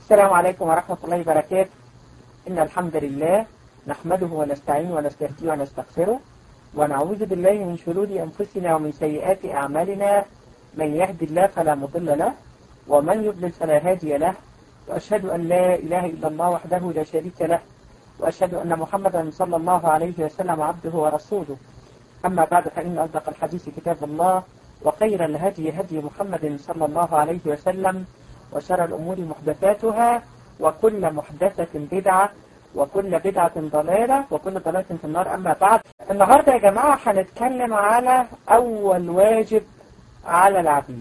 السلام عليكم ورحمة الله وبركاته إن الحمد لله نحمده ونستعين ونستهديه ونستغفره ونعوذ بالله من شرور أنفسنا ومن سيئات أعمالنا من يهد الله فلا مضل له ومن يضلل فلا هادي له وأشهد أن لا إله إلا الله وحده لا شريك له وأشهد أن محمدا صلى الله عليه وسلم عبده ورسوله أما بعد فإن أصدق الحديث كتاب الله وخير الهدي هدي محمد صلى الله عليه وسلم وشر الأمور محدثاتها وكل محدثة بدعة وكل بدعة ضلالة وكل ضلالة في النار أما بعد النهاردة يا جماعة هنتكلم على أول واجب على العبيد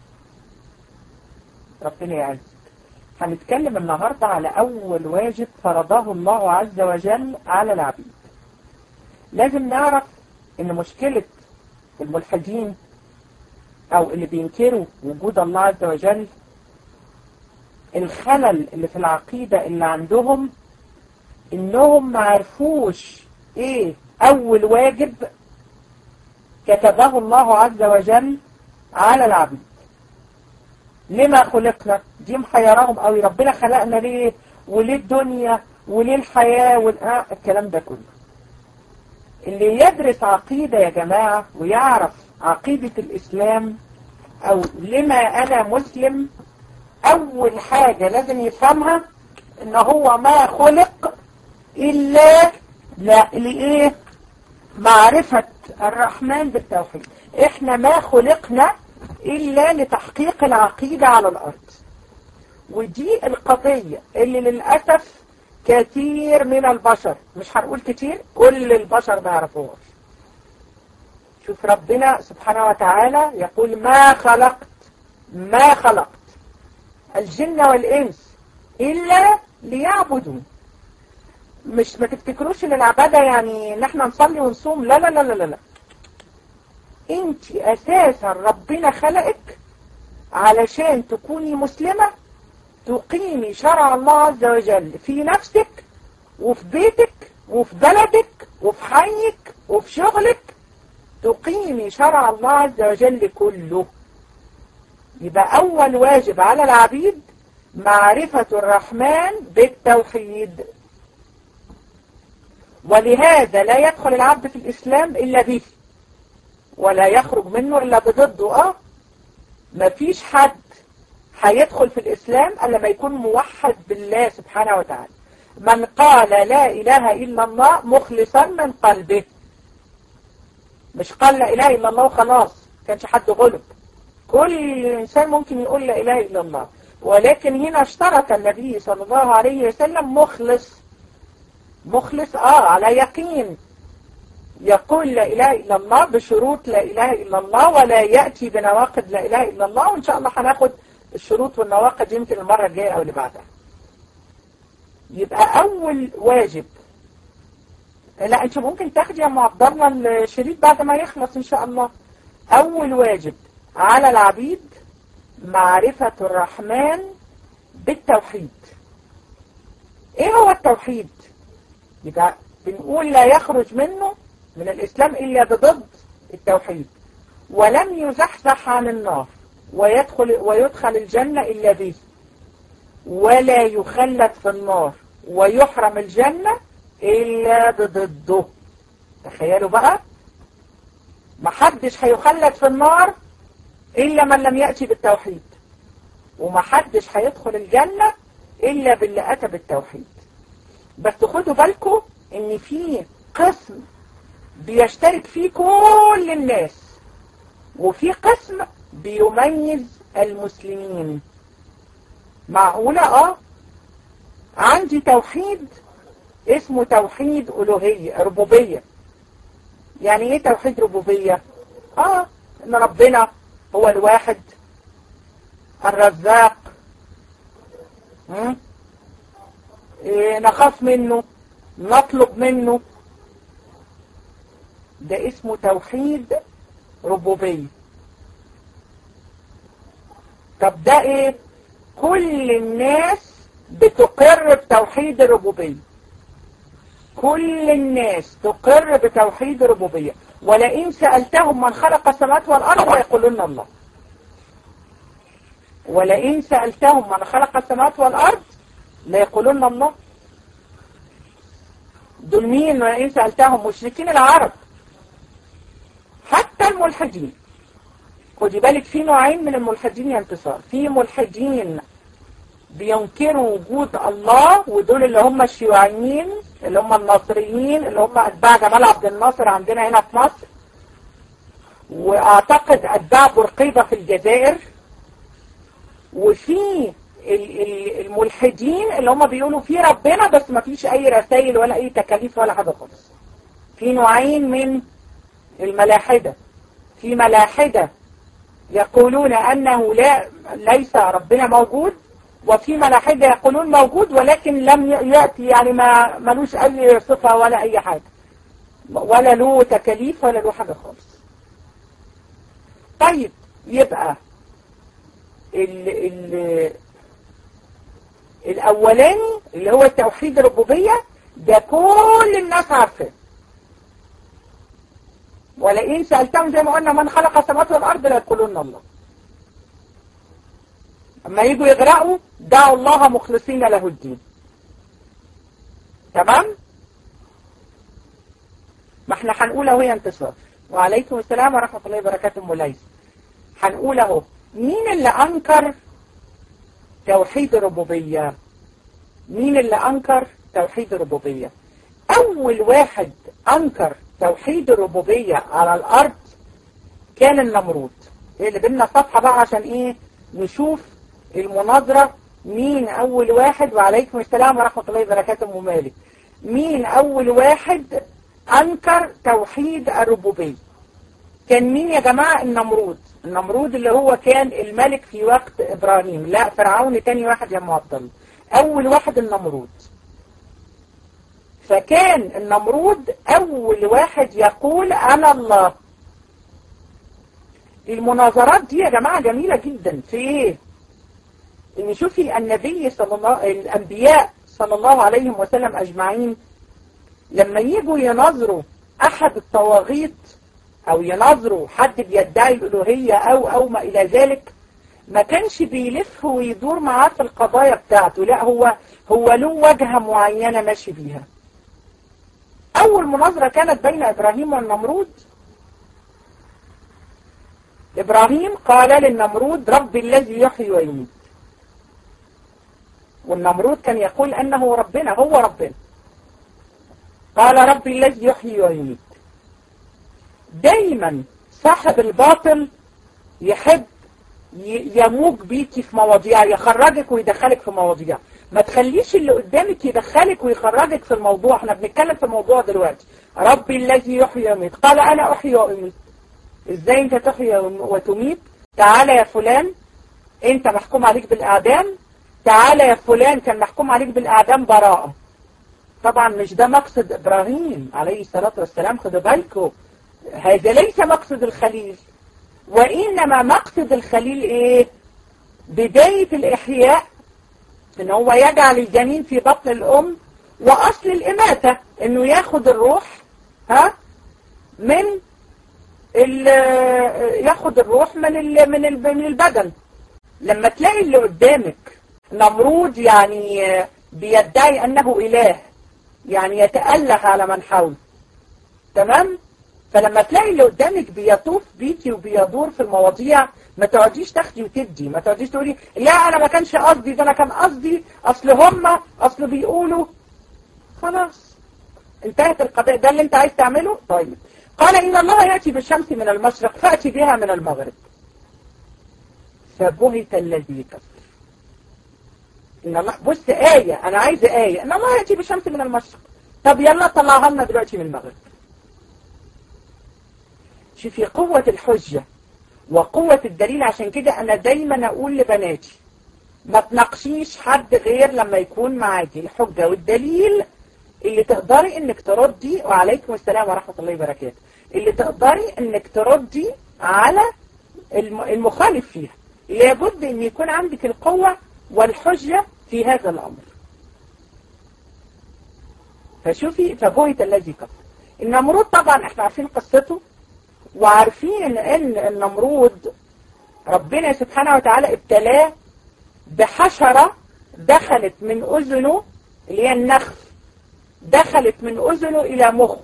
ربنا يعزك هنتكلم النهاردة على أول واجب فرضه الله عز وجل على العبيد لازم نعرف إن مشكلة الملحدين أو اللي بينكروا وجود الله عز وجل الخلل اللي في العقيدة اللي عندهم إنهم ما عرفوش إيه أول واجب كتبه الله عز وجل على العبيد لما خلقنا دي محيراهم قوي ربنا خلقنا ليه وليه الدنيا وليه الحياة والآه الكلام ده كله اللي يدرس عقيدة يا جماعة ويعرف عقيدة الإسلام أو لما أنا مسلم أول حاجة لازم يفهمها إن هو ما خلق إلا لا لإيه معرفة الرحمن بالتوحيد إحنا ما خلقنا إلا لتحقيق العقيدة على الأرض ودي القضية اللي للأسف كثير من البشر مش هنقول كتير كل البشر ما يعرفوهاش شوف ربنا سبحانه وتعالى يقول ما خلقت ما خلقت الجن والإنس إلا ليعبدون مش ما تفتكروش ان العبادة يعني ان احنا نصلي ونصوم لا لا لا لا لا انت اساسا ربنا خلقك علشان تكوني مسلمة تقيمي شرع الله عز وجل في نفسك وفي بيتك وفي بلدك وفي حيك وفي شغلك تقيمي شرع الله عز وجل كله يبقى أول واجب على العبيد معرفة الرحمن بالتوحيد ولهذا لا يدخل العبد في الإسلام إلا به ولا يخرج منه إلا بضده آه مفيش حد هيدخل في الإسلام إلا ما يكون موحد بالله سبحانه وتعالى من قال لا إله إلا الله مخلصا من قلبه مش قال لا إله إلا الله وخلاص كانش حد غلب كل إنسان ممكن يقول لا إله إلا الله ولكن هنا اشترط النبي صلى الله عليه وسلم مخلص مخلص آه على يقين يقول لا إله إلا الله بشروط لا إله إلا الله ولا يأتي بنواقض لا إله إلا الله وإن شاء الله هناخد الشروط والنواقض يمكن المرة الجاية أو اللي بعدها يبقى أول واجب لا أنت ممكن تاخدي يا أم عبد الله الشريط بعد ما يخلص إن شاء الله أول واجب على العبيد معرفة الرحمن بالتوحيد إيه هو التوحيد؟ يبقى بنقول لا يخرج منه من الإسلام إلا بضد التوحيد ولم يزحزح عن النار ويدخل, ويدخل الجنة إلا به ولا يخلد في النار ويحرم الجنة إلا بضده تخيلوا بقى محدش هيخلد في النار إلا من لم يأتي بالتوحيد ومحدش هيدخل الجنة إلا باللي أتى بالتوحيد بس خدوا بالكم إن في قسم بيشترك فيه كل الناس وفي قسم بيميز المسلمين معقولة اه عندي توحيد اسمه توحيد ألوهية ربوبية يعني ايه توحيد ربوبية اه ان ربنا هو الواحد الرزاق إيه نخاف منه نطلب منه ده اسمه توحيد ربوبية طب ده ايه كل الناس بتقر بتوحيد الربوبية كل الناس تقر بتوحيد الربوبية ولئن سألتهم من خلق السماوات والأرض ليقولون الله ولئن سألتهم من خلق السماوات والأرض لا يقولون الله دول مين وإن سألتهم مشركين العرب حتى الملحدين خدي بالك في نوعين من الملحدين يا انتصار في ملحدين بينكروا وجود الله ودول اللي هم الشيوعيين اللي هم الناصريين اللي هم اتباع جمال عبد الناصر عندنا هنا في مصر واعتقد اتباع برقيبة في الجزائر وفي الملحدين اللي هم بيقولوا في ربنا بس ما فيش اي رسائل ولا اي تكاليف ولا حاجة خالص في نوعين من الملاحدة في ملاحدة يقولون انه لا ليس ربنا موجود وفي ملاحدة يقولون موجود ولكن لم يأتي يعني ما ملوش اي صفة ولا اي حاجة ولا له تكاليف ولا له حاجة خالص طيب يبقى ال ال الاولاني اللي هو التوحيد الربوبية ده كل الناس عارفاه ولئن سألتهم زي ما قلنا من خلق السماوات والأرض لا يقولون الله اما يجوا يغرقوا دعوا الله مخلصين له الدين تمام ما احنا هنقول اهو يا انتصار وعليكم السلام ورحمة الله وبركاته موليس هنقول اهو مين اللي انكر توحيد الربوبية مين اللي انكر توحيد الربوبية اول واحد انكر توحيد الربوبية على الارض كان النمرود ايه اللي بينا صفحة بقى عشان ايه نشوف المناظرة مين اول واحد وعليكم السلام ورحمة الله وبركاته مالك مين اول واحد انكر توحيد الربوبية كان مين يا جماعة النمرود النمرود اللي هو كان الملك في وقت ابراهيم لا فرعون تاني واحد يا معطل اول واحد النمرود فكان النمرود اول واحد يقول انا الله المناظرات دي يا جماعة جميلة جدا في ايه ان شوفي النبي صلى الله الانبياء صلى الله عليه وسلم اجمعين لما يجوا ينظروا احد الطواغيت او ينظروا حد بيدعي الالوهية او او ما الى ذلك ما كانش بيلف ويدور معاه في القضايا بتاعته لا هو هو له وجهة معينة ماشي بيها اول مناظرة كانت بين ابراهيم والنمرود ابراهيم قال للنمرود رب الذي يحيي ويميت والنمرود كان يقول انه ربنا هو ربنا قال رب الذي يحيي ويميت دايما صاحب الباطل يحب يموج بيكي في مواضيع يخرجك ويدخلك في مواضيع ما تخليش اللي قدامك يدخلك ويخرجك في الموضوع احنا بنتكلم في موضوع دلوقتي ربي الذي يحيي ويميت قال انا احيي واميت ازاي انت تحيي وتميت تعالى يا فلان انت محكوم عليك بالاعدام تعالى يا فلان كان محكوم عليك بالاعدام براءة طبعا مش ده مقصد ابراهيم عليه الصلاة والسلام خدوا بالكم هذا ليس مقصد الخليل وإنما مقصد الخليل إيه بداية الإحياء إن هو يجعل الجنين في بطن الأم وأصل الإماتة إنه ياخد الروح ها من ال ياخد الروح من ال من ال من البدن لما تلاقي اللي قدامك نمرود يعني بيدعي أنه إله يعني يتأله على من حوله تمام فلما تلاقي اللي قدامك بيطوف بيكي وبيدور في المواضيع ما تقعديش تاخدي وتدي ما تقعديش تقولي لا انا ما كانش قصدي ده انا كان قصدي اصل هم اصل بيقولوا خلاص انتهت القضاء ده اللي انت عايز تعمله طيب قال ان الله يأتي بالشمس من المشرق فأتي بها من المغرب فبهت الذي كفر ان الله بص آية انا عايز آية ان الله يأتي بالشمس من المشرق طب يلا طلعها لنا دلوقتي من المغرب شوفي قوة الحجة وقوة الدليل عشان كده أنا دايما أقول لبناتي ما تناقشيش حد غير لما يكون معاكي الحجة والدليل اللي تقدري انك تردي وعليكم السلام ورحمة الله وبركاته اللي تقدري انك تردي على المخالف فيها لابد ان يكون عندك القوة والحجة في هذا الامر فشوفي فبهت الذي كفر النمرود طبعا احنا عارفين قصته وعارفين ان النمرود ربنا سبحانه وتعالى ابتلاه بحشرة دخلت من أذنه اللي هي النخل دخلت من أذنه إلى مخه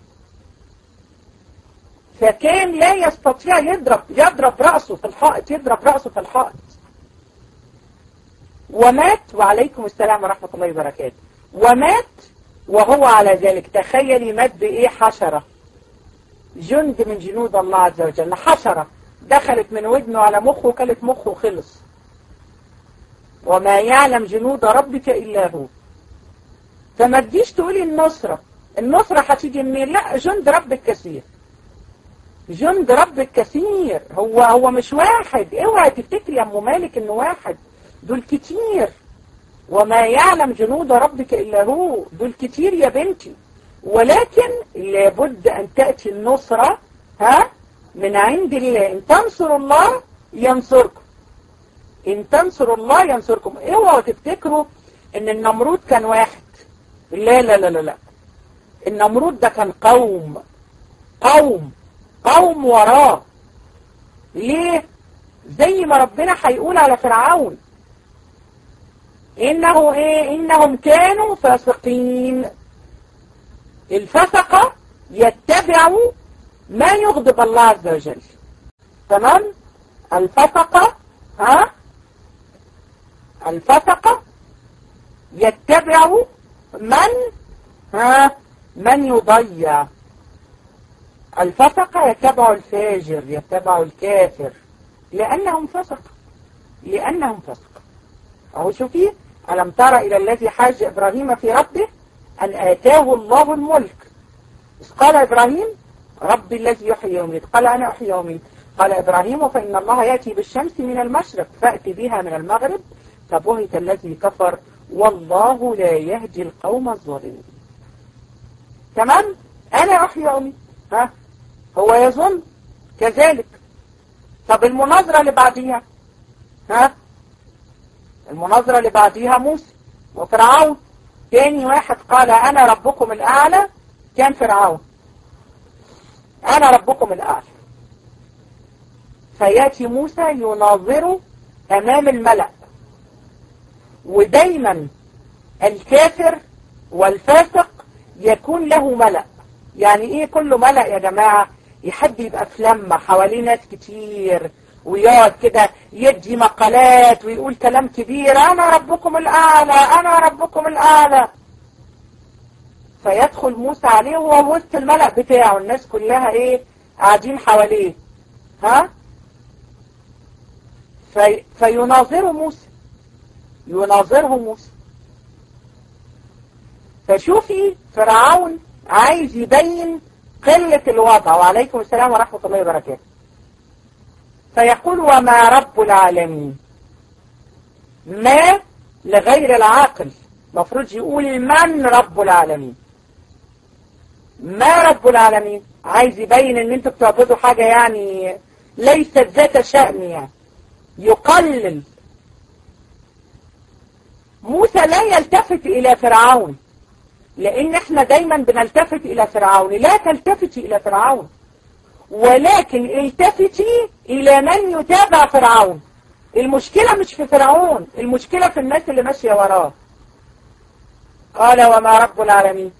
فكان لا يستطيع يضرب يضرب رأسه في الحائط يضرب رأسه في الحائط ومات وعليكم السلام ورحمة الله وبركاته ومات وهو على ذلك تخيلي مات بإيه حشرة جند من جنود الله عز وجل حشرة دخلت من ودنه على مخه وكلت مخه خلص وما يعلم جنود ربك إلا هو فما تجيش تقولي النصرة النصرة هتيجي منين لا جند ربك كثير جند ربك كثير هو هو مش واحد اوعي تفتكري يا ام مالك انه واحد دول كتير وما يعلم جنود ربك الا هو دول كتير يا بنتي ولكن لابد ان تأتي النصرة ها من عند الله ان تنصروا الله ينصركم ان تنصروا الله ينصركم اوعوا تفتكروا ان النمرود كان واحد لا لا لا لا لا النمرود ده كان قوم قوم قوم وراه ليه زي ما ربنا هيقول على فرعون انه ايه انهم كانوا فاسقين الفسقة يتبعوا ما يغضب الله عز وجل تمام الفسقة ها الفسقة يتبعوا من ها من يضيع الفسقة يتبع الفاجر يتبع الكافر لأنهم فسق لأنهم فسق أهو شوفي ألم ترى إلى الذي حاج إبراهيم في ربه أن آتاه الله الملك قال إبراهيم ربي الذي يحيي ويميت قال أنا أحيي ويميت قال إبراهيم فإن الله يأتي بالشمس من المشرق فأتي بها من المغرب فبهت الذي كفر والله لا يهدي القوم الظالمين تمام أنا أحيي ويميت ها هو يظن كذلك طب المناظرة اللي بعديها ها المناظرة اللي بعديها موسى وفرعون تاني واحد قال أنا ربكم الأعلى كان فرعون أنا ربكم الأعلى فياتي موسى يناظره أمام الملأ ودايما الكافر والفاسق يكون له ملأ يعني ايه كله ملأ يا جماعة يحب يبقى في لمة حواليه ناس كتير ويقعد كده يدي مقالات ويقول كلام كبير انا ربكم الاعلى انا ربكم الاعلى فيدخل موسى عليه وهو وسط الملأ بتاعه الناس كلها ايه قاعدين حواليه ها في فيناظره موسى يناظره موسى فشوفي فرعون عايز يبين قلة الوضع وعليكم السلام ورحمة الله وبركاته فيقول وما رب العالمين ما لغير العاقل مفروض يقول من رب العالمين ما رب العالمين عايز يبين ان انتوا بتعبدوا حاجة يعني ليست ذات شأن يعني يقلل موسى لا يلتفت الى فرعون لان احنا دايما بنلتفت الى فرعون لا تلتفتي الى فرعون ولكن التفتي الى من يتابع فرعون المشكلة مش في فرعون المشكلة في الناس اللي ماشية وراه قال وما رب العالمين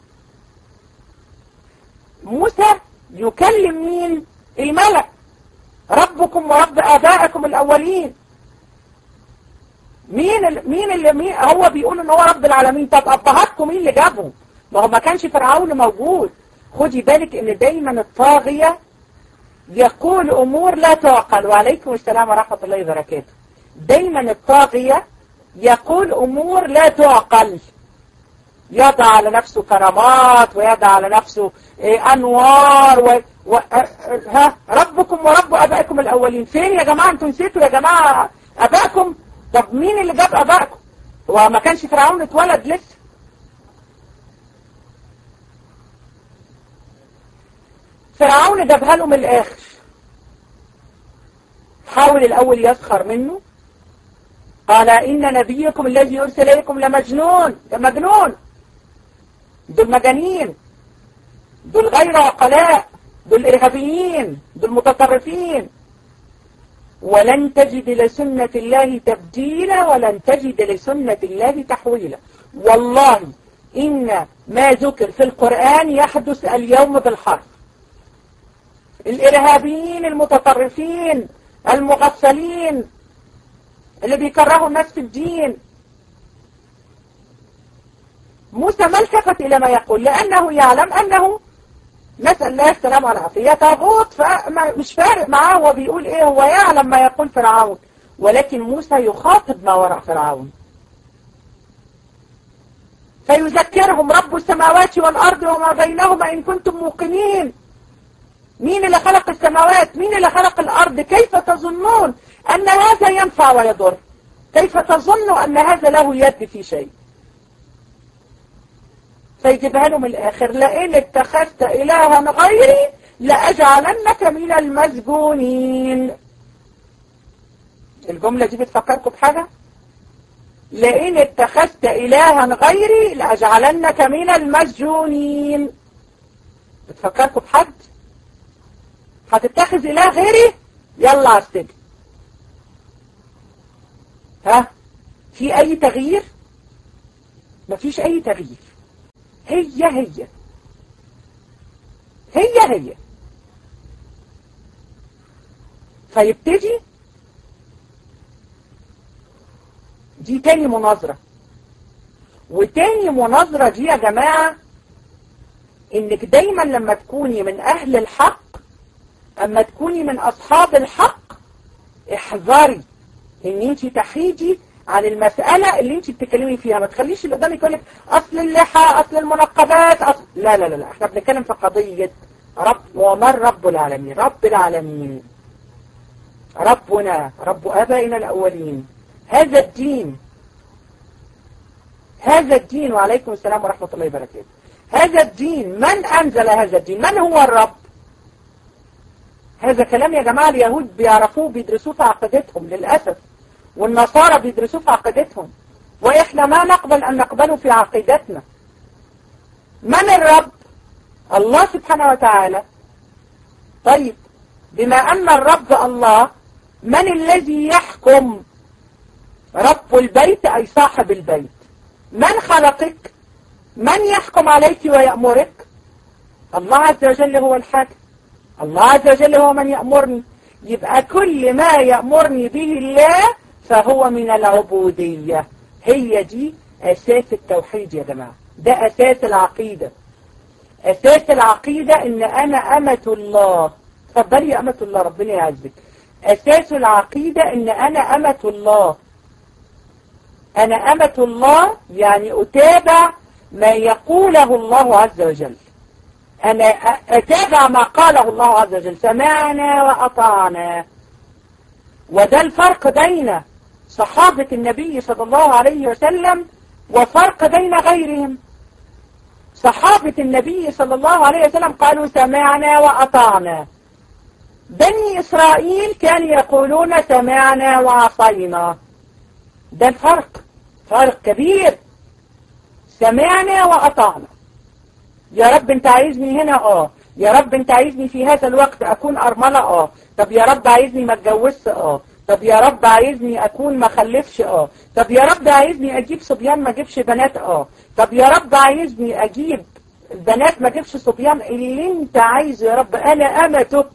موسى يكلم مين الملأ ربكم ورب آبائكم الأولين مين ال... مين اللي مين هو بيقول ان هو رب العالمين طب ابهاتكم مين اللي جابهم ما هو ما كانش فرعون موجود خدي بالك ان دايما الطاغية يقول امور لا تعقل وعليكم السلام ورحمة الله وبركاته دايما الطاغية يقول امور لا تعقل يضع على نفسه كرامات ويضع على نفسه إيه انوار و... و... ها ربكم ورب ابائكم الاولين فين يا جماعة انتوا نسيتوا يا جماعة ابائكم طب مين اللي جاب ابائكم هو ما كانش فرعون اتولد لسه فرعون جابها له من الاخر حاول الاول يسخر منه قال ان نبيكم الذي يرسل اليكم لمجنون ده مجنون دول مجانين دول غير عقلاء دول ارهابيين دول متطرفين ولن تجد لسنة الله تبديلا ولن تجد لسنة الله تحويلا والله إن ما ذكر في القرآن يحدث اليوم بالحرف الإرهابيين المتطرفين المغفلين اللي بيكرهوا الناس في الدين موسى ما التفت إلى ما يقول لأنه يعلم أنه نسأل الله السلام والعافية طاغوت مش فارق معاه هو بيقول إيه هو يعلم ما يقول فرعون ولكن موسى يخاطب ما وراء فرعون فيذكرهم رب السماوات والأرض وما بينهما إن كنتم موقنين مين اللي خلق السماوات مين اللي خلق الأرض كيف تظنون أن هذا ينفع ويضر كيف تظن أن هذا له يد في شيء فيجيبها له من الآخر لئن اتخذت إلها غيري لأجعلنك من المسجونين الجملة دي بتفكركم بحاجة لئن اتخذت إلها غيري لأجعلنك من المسجونين بتفكركم بحد هتتخذ إله غيري يلا على السجن ها في أي تغيير مفيش أي تغيير هي هي هي هي فيبتدي دي تاني مناظرة وتاني مناظرة دي يا جماعة انك دايما لما تكوني من اهل الحق اما تكوني من اصحاب الحق احذري ان انت تحيدي عن المسألة اللي انت بتتكلمي فيها ما تخليش اللي قدامك يقول لك اصل اللحى اصل المنقبات أصل لا لا لا لا احنا بنتكلم في قضية رب ومن رب العالمين رب العالمين ربنا رب ابائنا الاولين هذا الدين هذا الدين وعليكم السلام ورحمة الله وبركاته هذا الدين من أنزل هذا الدين من هو الرب هذا كلام يا جماعة اليهود بيعرفوه بيدرسوه في عقيدتهم للأسف والنصارى بيدرسوه في عقيدتهم وإحنا ما نقبل أن نقبله في عقيدتنا من الرب الله سبحانه وتعالى طيب بما أن الرب الله من الذي يحكم رب البيت أي صاحب البيت من خلقك من يحكم عليك ويأمرك الله عز وجل هو الحاكم الله عز وجل هو من يأمرني يبقى كل ما يأمرني به الله فهو من العبودية هي دي أساس التوحيد يا جماعة ده أساس العقيدة أساس العقيدة إن أنا أمة الله تفضلي يا أمة الله ربنا يعزك أساس العقيدة إن أنا أمة الله أنا أمة الله يعني أتابع ما يقوله الله عز وجل أنا أتابع ما قاله الله عز وجل سمعنا وأطعنا وده الفرق بين صحابة النبي صلى الله عليه وسلم وفرق بين غيرهم صحابة النبي صلى الله عليه وسلم قالوا سمعنا وأطعنا بني إسرائيل كانوا يقولون سمعنا وعصينا ده الفرق فرق كبير سمعنا وأطعنا يا رب انت عايزني هنا اه يا رب انت عايزني في هذا الوقت اكون ارملة اه طب يا رب عايزني ما اتجوزش اه طب يا رب عايزني اكون ما خلفش اه طب يا رب عايزني اجيب صبيان ما اجيبش بنات اه طب يا رب عايزني اجيب البنات ما اجيبش صبيان اللي انت عايزه يا رب انا امتك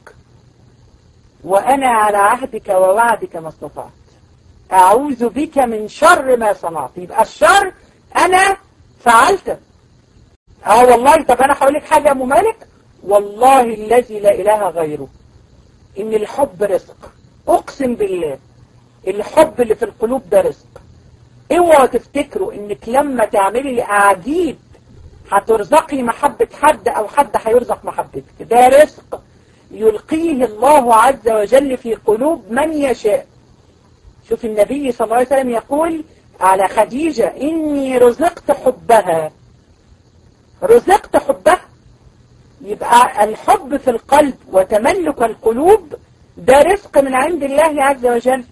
وانا على عهدك ووعدك ما استطعت اعوذ بك من شر ما صنعت يبقى الشر انا فعلته اه والله طب انا هقول لك حاجه يا ام مالك والله الذي لا اله غيره ان الحب رزق اقسم بالله الحب اللي في القلوب ده رزق اوعوا تفتكروا انك لما تعملي اعاجيب هترزقي محبة حد او حد هيرزق محبتك ده رزق يلقيه الله عز وجل في قلوب من يشاء شوف النبي صلى الله عليه وسلم يقول على خديجة إني رزقت حبها رزقت حبها يبقى الحب في القلب وتملك القلوب ده رزق من عند الله عز وجل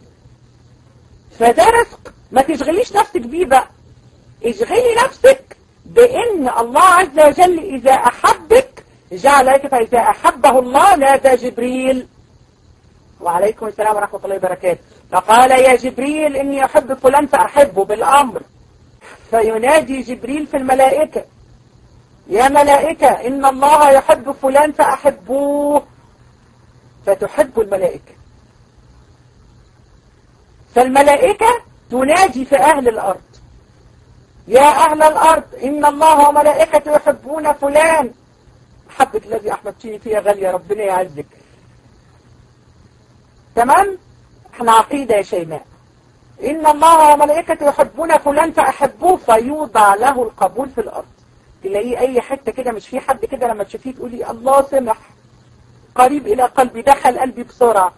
فده رزق ما تشغليش نفسك بيه بقى اشغلي نفسك بأن الله عز وجل إذا أحبك جعل لك فإذا أحبه الله نادى جبريل وعليكم السلام ورحمة الله وبركاته فقال يا جبريل إني أحب فلان فأحبه بالأمر فينادي جبريل في الملائكة يا ملائكة إن الله يحب فلان فأحبوه فتحب الملائكة فالملائكة تنادي في أهل الأرض يا أهل الأرض إن الله وملائكته يحبون فلان حبك الذي أحببتني فيها غالية ربنا يعزك تمام احنا عقيدة يا شيماء إن الله وملائكته يحبون فلان فأحبوه فيوضع له القبول في الأرض تلاقيه أي حتة كده مش في حد كده لما تشوفيه تقولي الله سمح قريب إلى قلبي دخل قلبي بسرعة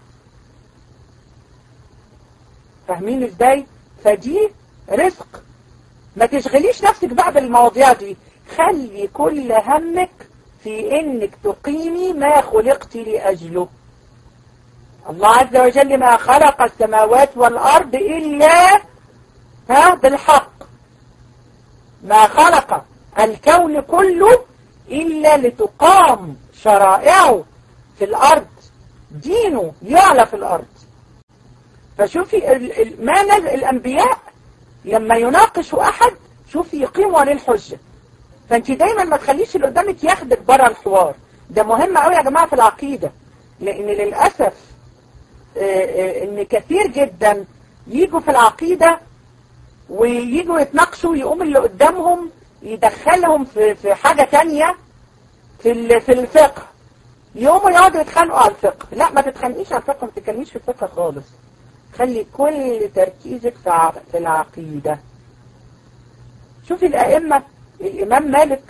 فاهمين ازاي فدي رزق ما تشغليش نفسك بقى بالمواضيع دي خلي كل همك في انك تقيمي ما خلقت لأجله الله عز وجل ما خلق السماوات والأرض إلا ها بالحق ما خلق الكون كله إلا لتقام شرائعه في الأرض دينه يعلى في الأرض فشوفي ال ال ما نزل الأنبياء لما يناقشوا أحد شوفي يقيموا عليه الحجة فانت دايما ما تخليش اللي قدامك ياخدك بره الحوار ده مهم قوي يا جماعة في العقيدة لأن للأسف ان كثير جدا يجوا في العقيدة ويجوا يتناقشوا يقوم اللي قدامهم يدخلهم في في حاجة تانية في في الفقه يقوموا يقعدوا يتخانقوا على الفقه لا ما تتخانقيش على الفقه ما تتكلميش في الفقه خالص خلي كل تركيزك في في العقيدة شوفي الأئمة الإمام مالك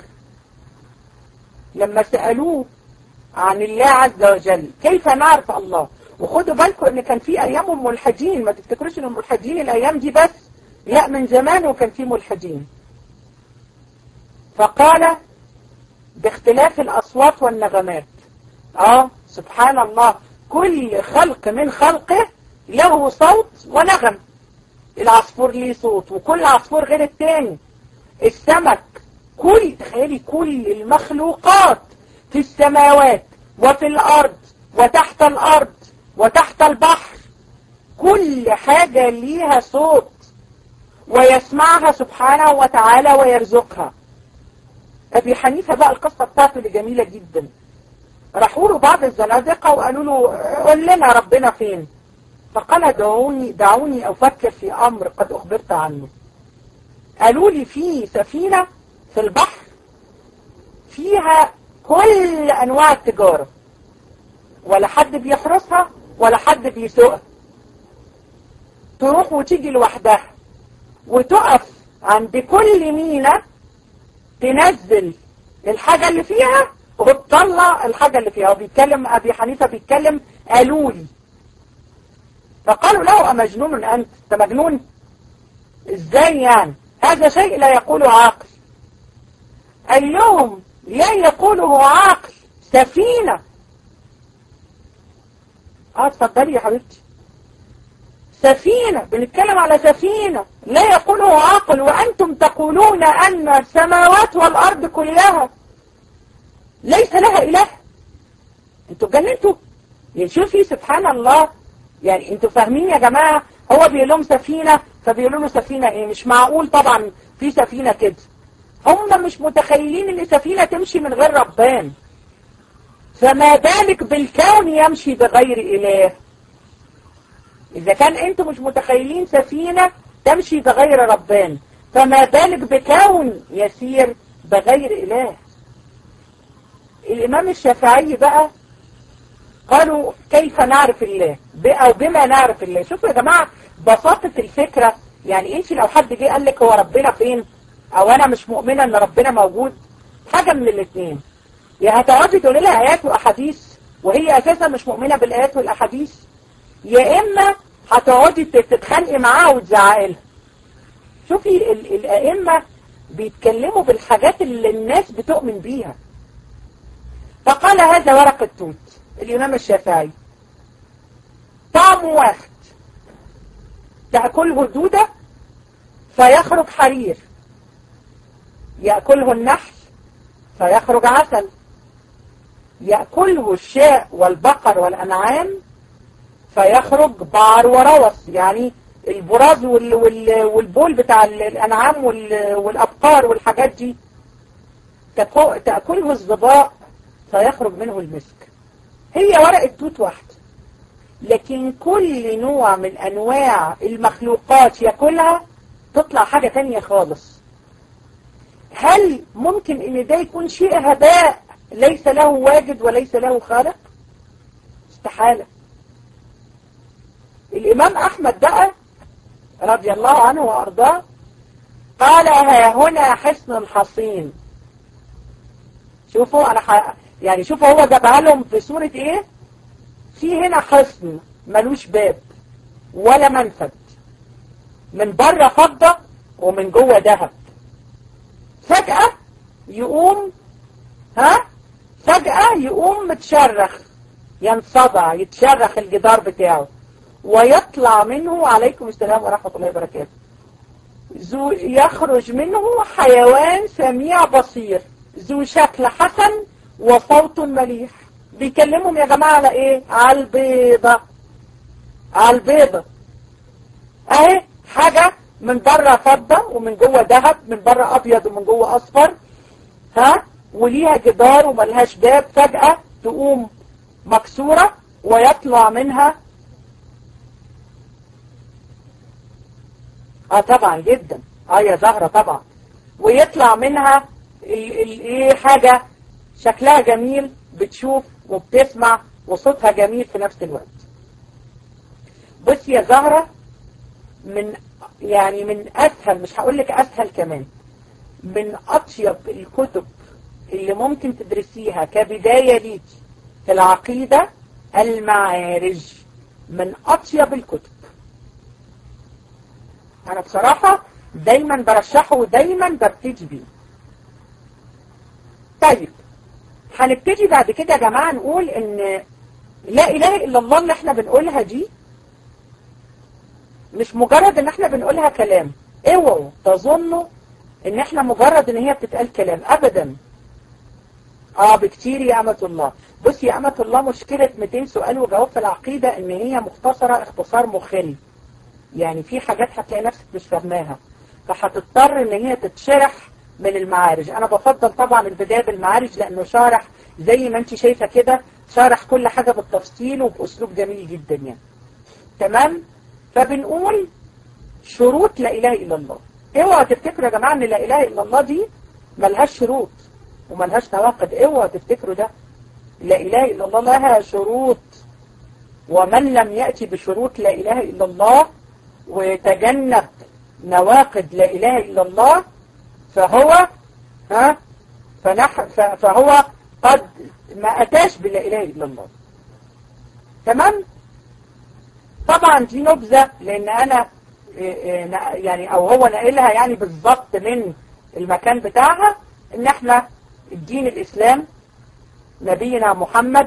لما سألوه عن الله عز وجل كيف نعرف الله وخدوا بالكم ان كان في ايام ملحدين ما تفتكروش ان الملحدين الايام دي بس لا من زمان وكان في ملحدين فقال باختلاف الاصوات والنغمات اه سبحان الله كل خلق من خلقه له صوت ونغم العصفور ليه صوت وكل عصفور غير التاني السمك كل تخيلي كل المخلوقات في السماوات وفي الارض وتحت الارض وتحت البحر كل حاجة ليها صوت ويسمعها سبحانه وتعالى ويرزقها أبي حنيفة بقى القصة بتاعته اللي جميلة جدا راحوا له بعض الزنادقة وقالوا له قول لنا ربنا فين فقال دعوني دعوني أفكر في أمر قد أخبرت عنه قالوا لي في سفينة في البحر فيها كل أنواع التجارة ولا حد بيحرسها ولا حد بيسوقها تروح وتيجي لوحدها وتقف عند كل مينا تنزل الحاجة اللي فيها وتطلع الحاجة اللي فيها وبيتكلم أبي حنيفة بيتكلم قالوا لي فقالوا له أمجنون أنت أنت مجنون إزاي يعني هذا شيء لا يقوله عاقل قال لهم لا يقوله عاقل سفينة اه اتفضلي يا حبيبتي سفينة بنتكلم على سفينة لا يقوله عاقل وأنتم تقولون أن السماوات والأرض كلها ليس لها إله انتوا جننتوا شوفي سبحان الله يعني انتوا فاهمين يا جماعة هو بيقول لهم سفينة فبيقولوا له سفينة ايه مش معقول طبعا في سفينة كده هم مش متخيلين ان سفينة تمشي من غير ربان فما بالك بالكون يمشي بغير إله إذا كان أنتم مش متخيلين سفينة تمشي بغير ربان فما بالك بكون يسير بغير إله الإمام الشافعي بقى قالوا كيف نعرف الله أو بما نعرف الله شوفوا يا جماعة بساطة الفكرة يعني انت لو حد جه قال لك هو ربنا فين او انا مش مؤمنة ان ربنا موجود حاجة من الاثنين يا هتقعدي تقولي لها آيات وأحاديث وهي أساسا مش مؤمنة بالآيات والأحاديث يا إما هتقعدي تتخانقي معاها وتزعقي لها شوفي ال الأئمة بيتكلموا بالحاجات اللي الناس بتؤمن بيها فقال هذا ورق التوت الإمام الشافعي طعم واحد تأكله الدودة فيخرج حرير يأكله النحل فيخرج عسل يأكله الشاء والبقر والأنعام فيخرج بار وروث يعني البراز وال وال والبول بتاع الأنعام وال والأبقار والحاجات دي تأكله الظباء فيخرج منه المسك هي ورقة توت واحدة لكن كل نوع من أنواع المخلوقات يأكلها تطلع حاجة تانية خالص هل ممكن ان ده يكون شيء هباء ليس له واجد وليس له خالق استحالة الامام احمد بقى رضي الله عنه وارضاه قال ها هنا حصن الحصين شوفوا انا ح... يعني شوفوا هو جابها لهم في سورة ايه في هنا حصن ملوش باب ولا منفذ من بره فضة ومن جوه ذهب فجأة يقوم ها فجأة يقوم متشرخ ينصدع يتشرخ الجدار بتاعه ويطلع منه عليكم السلام ورحمة الله وبركاته ذو يخرج منه حيوان سميع بصير ذو شكل حسن وصوت مليح بيكلمهم يا جماعة على ايه على البيضة على البيضة اهي حاجة من بره فضة ومن جوه ذهب من بره ابيض ومن جوه اصفر ها وليها جدار وملهاش باب فجأة تقوم مكسورة ويطلع منها اه طبعا جدا اه يا زهرة طبعا ويطلع منها الايه حاجة شكلها جميل بتشوف وبتسمع وصوتها جميل في نفس الوقت بص يا زهرة من يعني من أسهل مش هقول لك أسهل كمان من أطيب الكتب اللي ممكن تدرسيها كبداية ليكي في العقيدة المعارج من أطيب الكتب أنا بصراحة دايما برشحه ودايما ببتدي بيه طيب هنبتدي بعد كده يا جماعة نقول ان لا إله إلا الله اللي احنا بنقولها دي مش مجرد ان احنا بنقولها كلام اوعوا تظنوا ان احنا مجرد ان هي بتتقال كلام ابدا اه بكتير يا امة الله بص يا امة الله مشكلة 200 سؤال وجواب في العقيدة ان هي مختصرة اختصار مخل يعني في حاجات هتلاقي نفسك مش فاهماها فهتضطر ان هي تتشرح من المعارج انا بفضل طبعا البداية بالمعارج لانه شارح زي ما انت شايفة كده شارح كل حاجة بالتفصيل وباسلوب جميل جدا يعني تمام فبنقول شروط لا اله الا الله اوعوا تفتكروا يا جماعة ان لا اله الا الله دي ملهاش شروط وملهاش نواقض اوعوا تفتكروا ده لا اله الا الله لها شروط ومن لم يأتي بشروط لا اله الا الله ويتجنب نواقض لا اله الا الله فهو ها فنح فهو قد ما اتاش بلا اله الا الله تمام طبعا دي نبذة لان انا يعني او هو نقلها يعني بالظبط من المكان بتاعها ان احنا الدين الاسلام نبينا محمد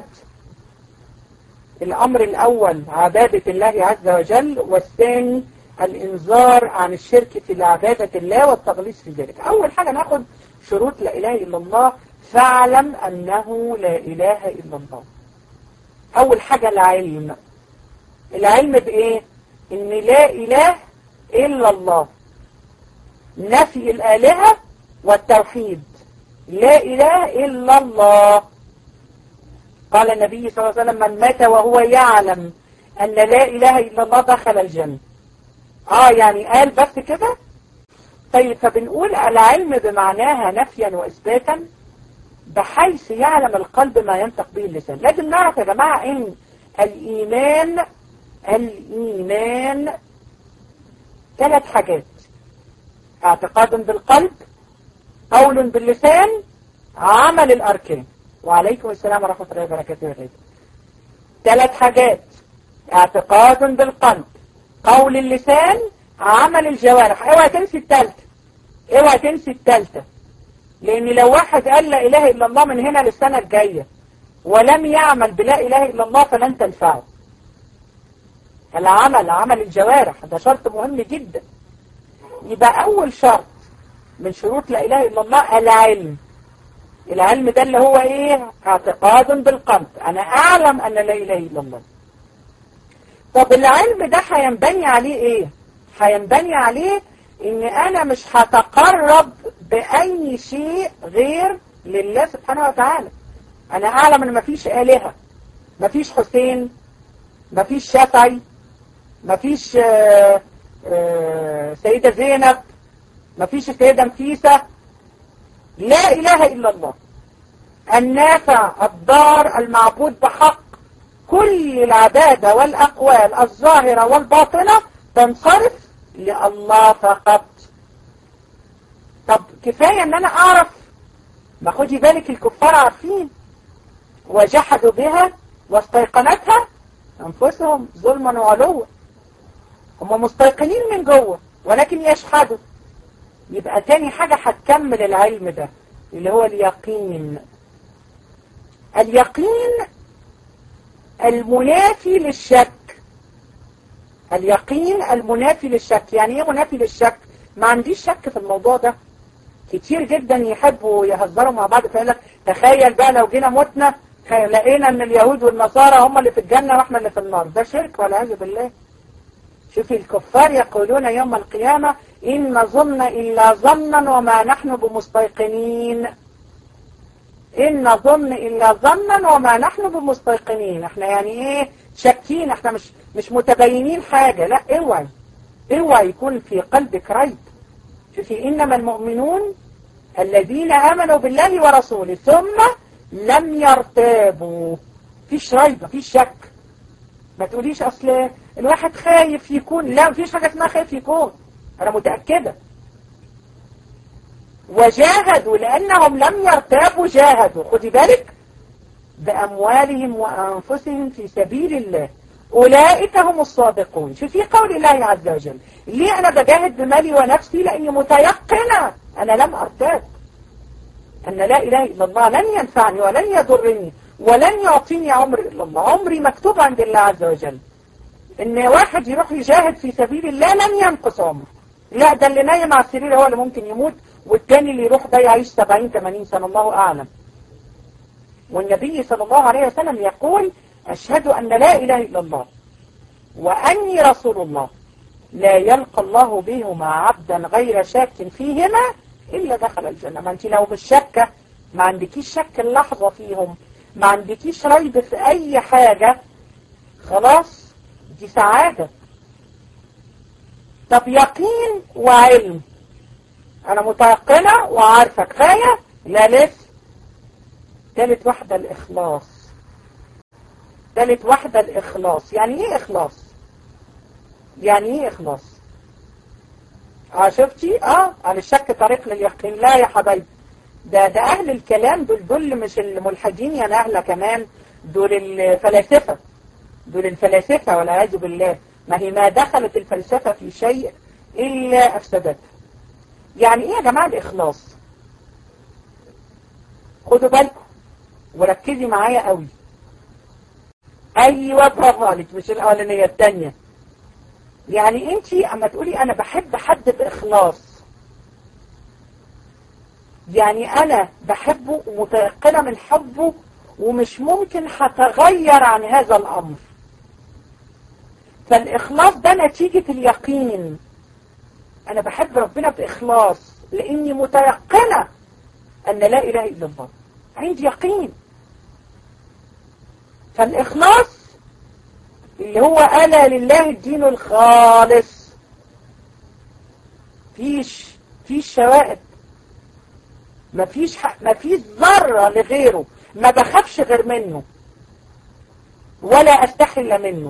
الامر الاول عبادة الله عز وجل والثاني الانذار عن الشرك في عبادة الله والتغليظ في ذلك اول حاجة ناخد شروط لا اله الا الله فاعلم انه لا اله الا الله اول حاجة العلم العلم بايه ان لا اله الا الله نفي الالهة والتوحيد لا اله الا الله قال النبي صلى الله عليه وسلم من مات وهو يعلم ان لا اله الا الله دخل الجنة اه يعني قال بس كده طيب فبنقول العلم بمعناها نفيا واثباتا بحيث يعلم القلب ما ينطق به اللسان لازم نعرف يا جماعة ان الايمان الايمان ثلاث حاجات اعتقاد بالقلب قول باللسان عمل الاركان وعليكم السلام ورحمة الله وبركاته وغيره ثلاث حاجات اعتقاد بالقلب قول اللسان عمل الجوارح اوعى تنسي الثالثة اوعى تنسي الثالثة لان لو واحد قال لا اله الا الله من هنا للسنة الجاية ولم يعمل بلا اله الا الله فلن تنفعه العمل عمل الجوارح ده شرط مهم جدا يبقى اول شرط من شروط لا اله الا الله العلم العلم ده اللي هو ايه اعتقاد بالقلب انا اعلم ان لا اله الا الله طب العلم ده هينبني عليه ايه هينبني عليه ان انا مش هتقرب باي شيء غير لله سبحانه وتعالى انا اعلم ان مفيش الهة مفيش حسين مفيش شافعي مفيش آه آه سيدة زينب مفيش سيدة نفيسة لا اله الا الله النافع الضار المعبود بحق كل العبادة والأقوال الظاهرة والباطنة تنصرف لله فقط طب كفاية ان انا اعرف ما خدي بالك الكفار عارفين وجحدوا بها واستيقنتها انفسهم ظلما وعلوا هم مستيقنين من جوه ولكن يشحدوا يبقى تاني حاجة هتكمل العلم ده اللي هو اليقين اليقين المنافي للشك اليقين المنافي للشك يعني ايه منافي للشك ما عنديش شك في الموضوع ده كتير جدا يحبوا يهزروا مع بعض فيقول لك تخيل بقى لو جينا متنا لقينا ان اليهود والنصارى هم اللي في الجنة واحنا اللي في النار ده شرك والعياذ بالله شوفي الكفار يقولون يوم القيامة إن نظن إلا ظنا وما نحن بمستيقنين إن نظن إلا ظنا وما نحن بمستيقنين احنا يعني ايه شاكين احنا مش مش متبينين حاجة لا اوعي اوعي يكون في قلبك ريب شوفي إنما المؤمنون الذين آمنوا بالله ورسوله ثم لم يرتابوا فيش ريب فيش شك ما تقوليش أصل الواحد خايف يكون لا مفيش حاجة اسمها خايف يكون أنا متأكدة وجاهدوا لأنهم لم يرتابوا جاهدوا خدي بالك بأموالهم وأنفسهم في سبيل الله أولئك هم الصادقون شوفي قول الله عز وجل ليه أنا بجاهد بمالي ونفسي لأني متيقنة أنا لم أرتاب أن لا إله إلا الله لن ينفعني ولن يضرني ولن يعطيني عمري إلا الله عمري مكتوب عند الله عز وجل إن واحد يروح يجاهد في سبيل الله لن ينقص عمره لا ده اللي نايم على السرير هو اللي ممكن يموت والتاني اللي يروح ده يعيش 70 80 سنة الله أعلم والنبي صلى الله عليه وسلم يقول أشهد أن لا إله إلا الله وأني رسول الله لا يلقى الله بهما عبدا غير شاك فيهما إلا دخل الجنة ما أنت لو بالشكة ما عندكيش شك اللحظة فيهم ما عندكيش ريب في أي حاجة خلاص دي سعادة طب يقين وعلم أنا متيقنة وعارفة كفاية لا لسه ثالث واحدة الإخلاص ثالث واحدة الإخلاص يعني إيه إخلاص يعني إيه إخلاص اه شفتي اه على الشك طريق لليقين لا يا حبايبي ده ده أهل الكلام دول دول مش الملحدين يا نهلة كمان دول الفلاسفة دول الفلاسفة والعياذ بالله ما هي ما دخلت الفلسفة في شيء إلا أفسدته يعني إيه يا جماعة الإخلاص خدوا بالكم وركزي معايا قوي أيوة برافو عليك مش الأولانية الثانية يعني انت اما تقولي انا بحب حد باخلاص يعني انا بحبه ومتيقنة من حبه ومش ممكن هتغير عن هذا الامر فالاخلاص ده نتيجة اليقين انا بحب ربنا باخلاص لاني متيقنة ان لا اله الا الله عندي يقين فالاخلاص اللي هو ألا لله الدين الخالص فيش فيش شوائب مفيش حق مفيش ذرة لغيره ما بخافش غير منه ولا استحل منه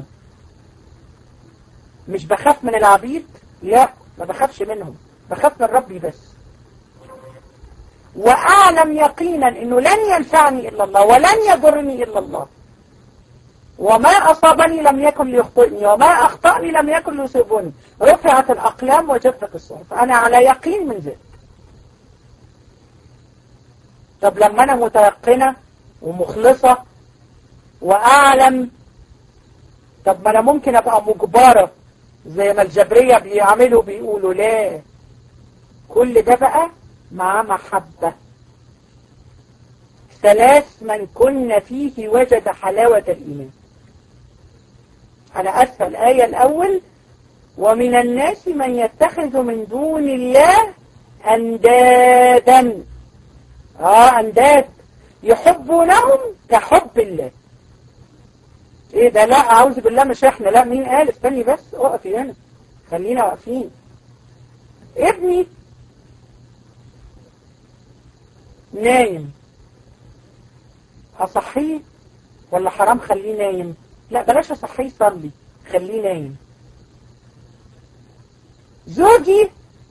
مش بخاف من العبيد لا ما بخافش منهم بخاف من ربي بس وأعلم يقينا أنه لن ينفعني إلا الله ولن يضرني إلا الله وما أصابني لم يكن ليخطئني وما أخطأني لم يكن ليصيبني رفعت الأقلام وجفت الصحف أنا على يقين من ذلك طب لما أنا متيقنة ومخلصة وأعلم طب ما أنا ممكن أبقى مجبرة زي ما الجبرية بيعملوا بيقولوا لا كل ده بقى مع محبة ثلاث من كن فيه وجد حلاوة الإيمان أنا أسفل الآية الأول ومن الناس من يتخذ من دون الله أندادا آه أنداد يحبونهم كحب الله ايه ده لا اعوذ بالله مش احنا لا مين قال استني بس اقفي هنا خلينا واقفين ابني نايم اصحيه ولا حرام خليه نايم لا بلاش اصحيه يصلي خليه نايم زوجي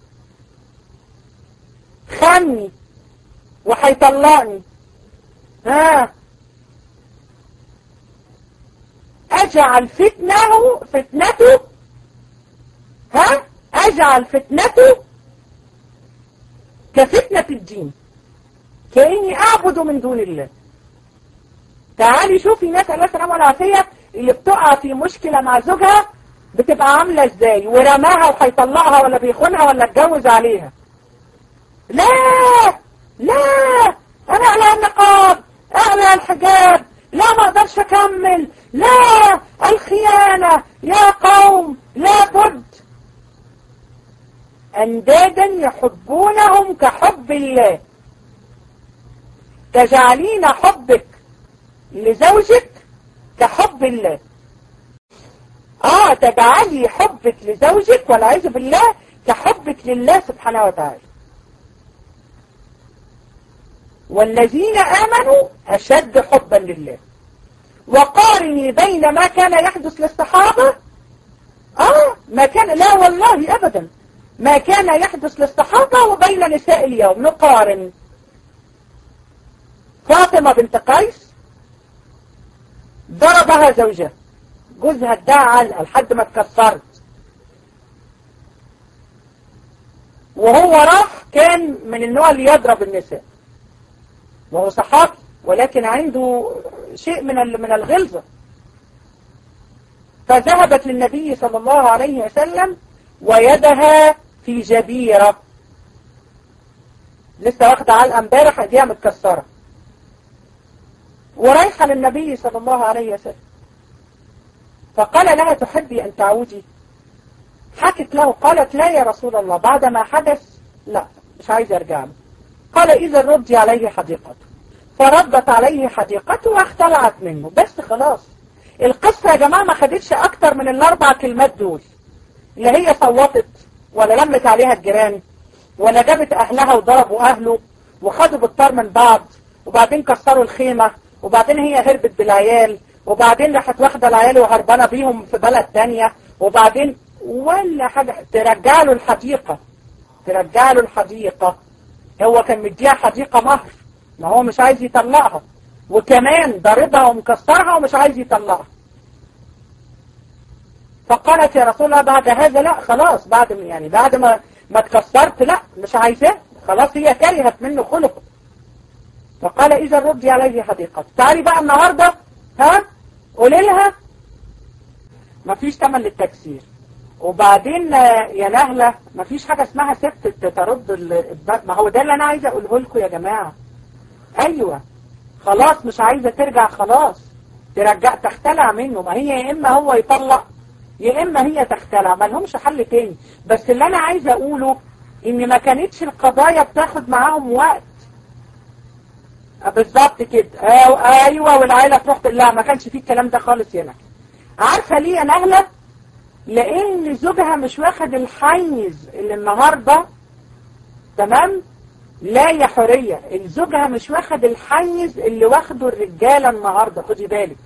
خاني وهيطلقني ها اجعل فتنه فتنته ها اجعل فتنته كفتنة الدين كأني اعبد من دون الله تعالي شوفي ناس الله سلام والعافية اللي بتقع في مشكلة مع زوجها بتبقى عاملة ازاي ورماها وهيطلقها ولا بيخونها ولا اتجوز عليها لا لا انا على النقاب اعلى الحجاب لا ما اقدرش اكمل لا الخيانة يا قوم لا بد اندادا يحبونهم كحب الله تجعلين حبك لزوجك كحب الله اه تجعلي حبك لزوجك والعياذ بالله كحبك لله سبحانه وتعالى والذين آمنوا أشد حبا لله وقارني بين ما كان يحدث للصحابة آه ما كان لا والله أبدا ما كان يحدث للصحابة وبين نساء اليوم نقارن فاطمة بنت قيس ضربها زوجها جوزها ادعى علقة لحد ما اتكسرت وهو راح كان من النوع اللي يضرب النساء وهو صحابي ولكن عنده شيء من من الغلظة فذهبت للنبي صلى الله عليه وسلم ويدها في جبيرة لسه واخدة علقة امبارح ايديها متكسرة ورايحة للنبي صلى الله عليه وسلم فقال لها تحبي أن تعودي حكت له قالت لا يا رسول الله بعد ما حدث لا مش عايز ارجع له قال إذا ردي عليه حديقته فردت عليه حديقته واختلعت منه بس خلاص القصة يا جماعة ما خدتش أكتر من الأربع كلمات دول لا هي صوتت ولا لمت عليها الجيران ولا جابت أهلها وضربوا أهله وخدوا بالطار من بعض وبعدين كسروا الخيمة وبعدين هي هربت بالعيال وبعدين راحت واخدة العيال وهربانة بيهم في بلد تانية وبعدين ولا حاجة ترجع له الحديقة ترجع له الحديقة هو كان مديها حديقة مهر ما هو مش عايز يطلقها وكمان ضاربها ومكسرها ومش عايز يطلقها فقالت يا رسول الله بعد هذا لا خلاص بعد يعني بعد ما ما اتكسرت لا مش عايزاه خلاص هي كرهت منه خلقه فقال اذا ردي عليه حديقته تعالي بقى النهاردة ها قولي لها مفيش تمن للتكسير وبعدين يا نهلة مفيش حاجة اسمها ست ترد الباب ما هو ده اللي انا عايزة اقوله لكم يا جماعة ايوه خلاص مش عايزة ترجع خلاص ترجع تختلع منه ما هي يا اما هو يطلق يا اما هي تختلع ما لهمش حل تاني بس اللي انا عايزة اقوله ان ما كانتش القضايا بتاخد معاهم وقت بالظبط كده ايوه والعيلة تروح لا ما كانش فيه الكلام ده خالص هنا عارفة ليه يا نهلة لان زوجها مش واخد الحيز اللي النهاردة تمام لا يا حرية زوجها مش واخد الحيز اللي واخده الرجالة النهاردة خدي بالك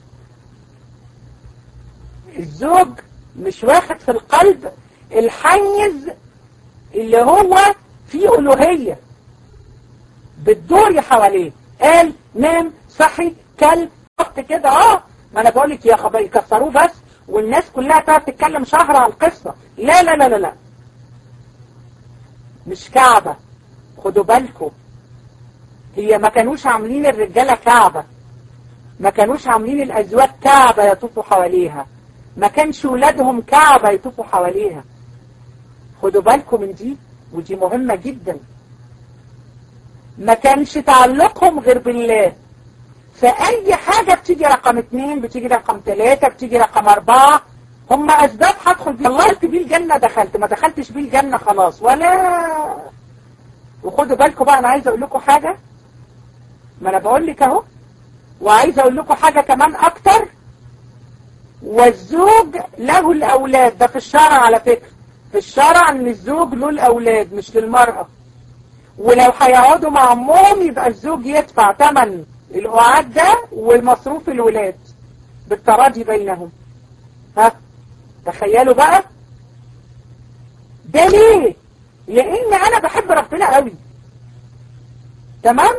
الزوج مش واخد في القلب الحيز اللي هو فيه ألوهية بتدوري حواليه قال نام صحي كل حط كده اه ما انا بقول لك يا خبر يكسروه بس والناس كلها تقعد تتكلم شهر على القصة لا لا لا لا لا مش كعبة خدوا بالكم هي ما كانوش عاملين الرجالة كعبة ما كانوش عاملين الأزواج كعبة يطوفوا حواليها ما كانش ولادهم كعبة يطوفوا حواليها خدوا بالكم من دي ودي مهمة جدا ما كانش تعلقهم غير بالله فأي حاجة بتيجي رقم اتنين بتيجي رقم تلاتة بتيجي رقم أربعة هم أسباب هدخل بيه الله قلت بيه الجنة دخلت ما دخلتش بيه الجنة خلاص ولا وخدوا بالكم بقى أنا عايز أقول لكم حاجة ما أنا بقول لك أهو وعايز أقول لكم حاجة كمان أكتر والزوج له الأولاد ده في الشرع على فكرة في الشرع ان الزوج له الأولاد مش للمرأة ولو هيقعدوا مع أمهم يبقى الزوج يدفع ثمن القعاد ده والمصروف الولاد بالتراضي بينهم ها تخيلوا بقى ده ليه لان انا بحب ربنا قوي تمام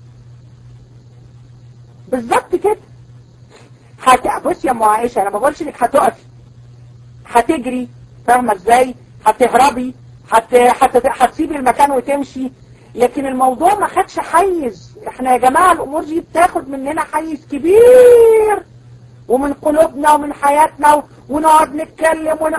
بالظبط كده هت... بص يا ام عائشه انا ما بقولش انك هتقفي هتجري فاهمه ازاي هتهربي هت... هت... هتسيبي المكان وتمشي لكن الموضوع ما خدش حيز احنا يا جماعه الامور دي بتاخد مننا حيز كبير ومن قلوبنا ومن حياتنا و... ونقعد نتكلم ون...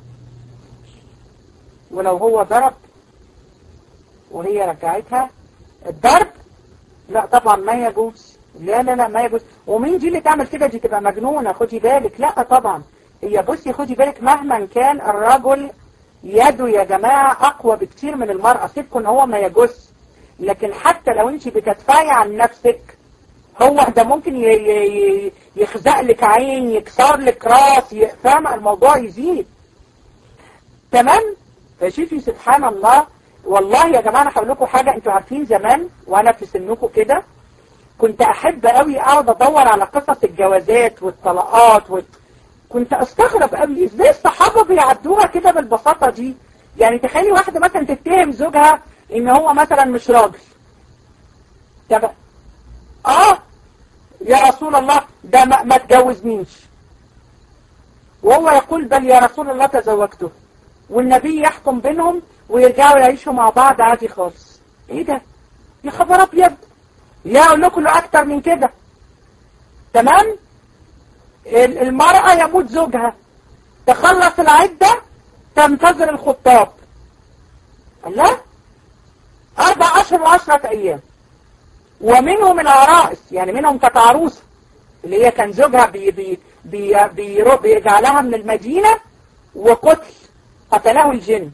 ولو هو ضرب وهي رجعتها الضرب لا طبعا ما يجوز لا لا لا ما يجوز ومين دي اللي تعمل كده دي تبقى مجنونة خدي بالك لا طبعا هي بصي خدي بالك مهما كان الرجل يده يا جماعة أقوى بكتير من المرأة سيبكم ان هو ما يجوز لكن حتى لو انت بتدفعي عن نفسك هو ده ممكن يخزق لك عين يكسر لك راس فاهم الموضوع يزيد تمام فشوفي سبحان الله والله يا جماعة انا هقول لكم حاجة انتوا عارفين زمان وانا في سنكم كده كنت احب قوي اقعد ادور على قصص الجوازات والطلاقات وال... كنت استغرب قوي ازاي الصحابة بيعدوها كده بالبساطة دي يعني تخيلي واحدة مثلا تتهم زوجها ان هو مثلا مش راجل طب اه يا رسول الله ده ما, ما تجوزنيش وهو يقول بل يا رسول الله تزوجته والنبي يحكم بينهم ويرجعوا يعيشوا مع بعض عادي خالص ايه ده يا خبر ابيض لا اقول لكم له اكتر من كده تمام المرأة يموت زوجها تخلص العدة تنتظر الخطاب الله اربع اشهر وعشرة ايام ومنهم العرائس يعني منهم كانت عروسة اللي هي كان زوجها بي بي بي بي بيرجع لها من المدينة وقتل قتله الجن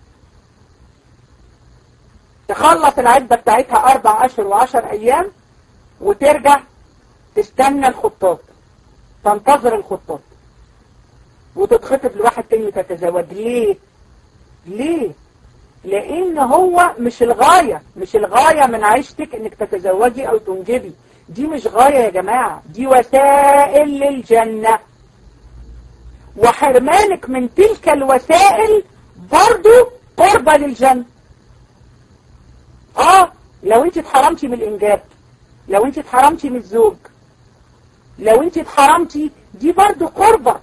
تخلص العدة بتاعتها أربع أشهر وعشر أيام وترجع تستنى الخطاب تنتظر الخطاب وتتخطب لواحد تاني وتتزوج ليه؟ ليه؟ لأن هو مش الغاية مش الغاية من عيشتك انك تتزوجي او تنجبي دي مش غاية يا جماعة دي وسائل للجنة وحرمانك من تلك الوسائل برضو قربة للجنة اه لو انت اتحرمتي من الانجاب لو انت اتحرمتي من الزوج لو انت اتحرمتي دي برضو قربة